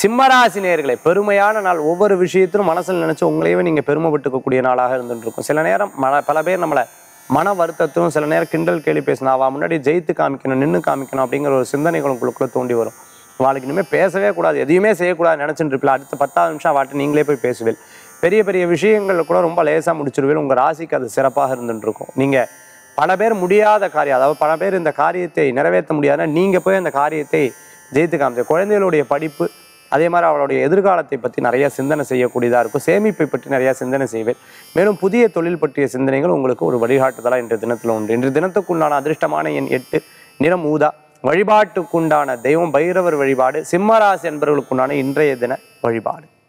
சிம்மராசி நேர்களை பெருமையான நாள் ஒவ்வொரு விஷயத்திலும் மனசில் நினைச்சு உங்களையே நீங்க பெருமைப்பட்டுக்கக்கூடிய நாளாக இருந்துட்டு இருக்கும் சில நேரம் மன பல பேர் நம்மளை மன வருத்தத்திலும் சில நேரம் கிண்டல் கேலி பேசினா அவ முன்னாடி ஜெயித்து காமிக்கணும் நின்று காமிக்கணும் அப்படிங்கிற ஒரு சிந்தனைகள் உங்களுக்குள்ள தோண்டி வரும் அவளுக்கு இனிமேல் பேசவே கூடாது எதையுமே செய்யக்கூடாது நினைச்சுட்டு இருப்பில அடுத்த பத்தாவது நிமிஷம் வாட்டு நீங்களே போய் பேசுவேன் பெரிய பெரிய விஷயங்கள் கூட ரொம்ப லேசாக முடிச்சிருவேன் உங்கள் ராசிக்கு அது சிறப்பாக இருந்துட்டு இருக்கும் நீங்கள் பல பேர் முடியாத காரியம் அதாவது பல பேர் இந்த காரியத்தை நிறைவேற்ற முடியாதுன்னா நீங்கள் போய் அந்த காரியத்தை ஜெயித்து காமிச்சு குழந்தைகளுடைய படிப்பு அதே மாதிரி அவளுடைய எதிர்காலத்தை பற்றி நிறைய சிந்தனை செய்யக்கூடியதாக இருக்கும் சேமிப்பை பற்றி நிறைய சிந்தனை செய்வேன் மேலும் புதிய தொழில் பற்றிய சிந்தனைகள் உங்களுக்கு ஒரு வழிகாட்டுதலாக இன்றைய தினத்தில் உண்டு இன்றைய தினத்துக்குண்டான அதிர்ஷ்டமான எண் எட்டு நிறம் ஊதா வழிபாட்டுக்குண்டான தெய்வம் பைரவர் வழிபாடு சிம்மராசி என்பவர்களுக்குண்டான இன்றைய தின வழிபாடு